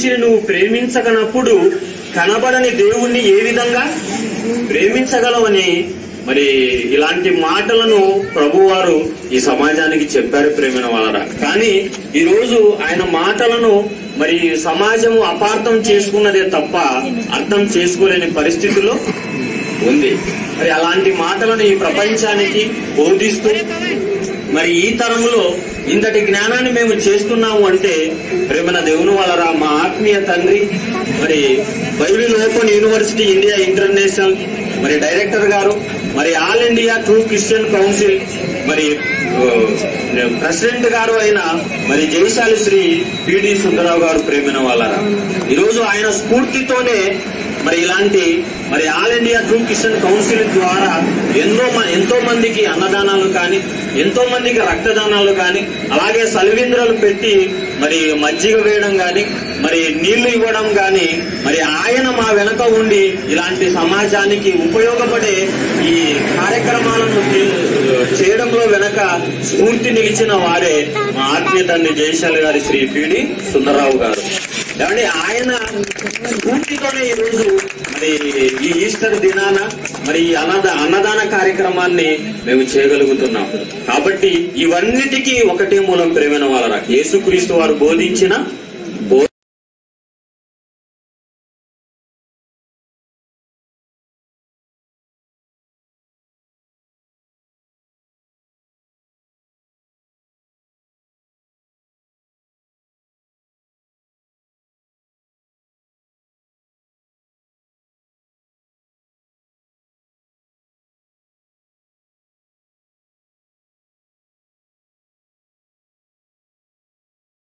మనిషిని నువ్వు ప్రేమించగనప్పుడు కనబడని దేవుణ్ణి ఏ విధంగా ప్రేమించగలవని మరి ఇలాంటి మాటలను ప్రభువారు ఈ సమాజానికి చెప్పారు ప్రేమిన వాళ్ళరా కానీ ఈ రోజు ఆయన మాటలను మరి సమాజం అపార్థం చేసుకున్నదే తప్ప అర్థం చేసుకోలేని పరిస్థితిలో ఉంది మరి అలాంటి మాటలను ఈ ప్రపంచానికి బోధిస్తూ మరి ఈ తరంలో ఇంతటి జ్ఞానాన్ని మేము చేస్తున్నాము అంటే ప్రేమన దేవుని వలన మా ఆత్మీయ తండ్రి మరి Bible open university India international మరి డైరెక్టర్ గారు మరి all India true Christian council మరి ఆ, ప్రెసిడెంట్ గారు అయిన మరి జయశాలి శ్రీ పిడి సుందరరావు గారు ప్రేమిన వాళ్ళరా ఈరోజు ఆయన స్ఫూర్తితోనే మరి ఇలాంటి మరి ఆల్ ఇండియా ట్రూ కిషన్ కౌన్సిల్ ద్వారా ఎంతో మ- ఎంతో మందికి అన్నదానాలు కానీ ఎంతో మందికి రక్తదానాలు కానీ అలాగే సలివింద్రలు పెట్టి మరి మజ్జిగ వేయడం కానీ మరి నీళ్లు ఇవ్వడం కానీ మరి ఆయన మా వెనక ఉండి ఇలాంటి సమాజానికి ఉపయోగపడే ఈ కార్యక్రమాలను చే- చేయడంలో వెనక స్ఫూర్తి నిలిచిన వారే మా ఆత్మీయ తండ్రి జయశాలి గారి శ్రీ పిడి సుందరరావు గారు ఏమంటే ఆయన స్ఫూర్తితోనే ఈ రోజు మరి ఈ ఈస్టర్ దినాన మరి ఈ అన్నద అన్నదాన కార్యక్రమాన్ని మేము చేయగలుగుతున్నాం కాబట్టి ఇవన్నిటికీ ఒకటే మూలం ప్రేమైన వాళ్ళ యేసుక్రీస్తు వారు బోధించిన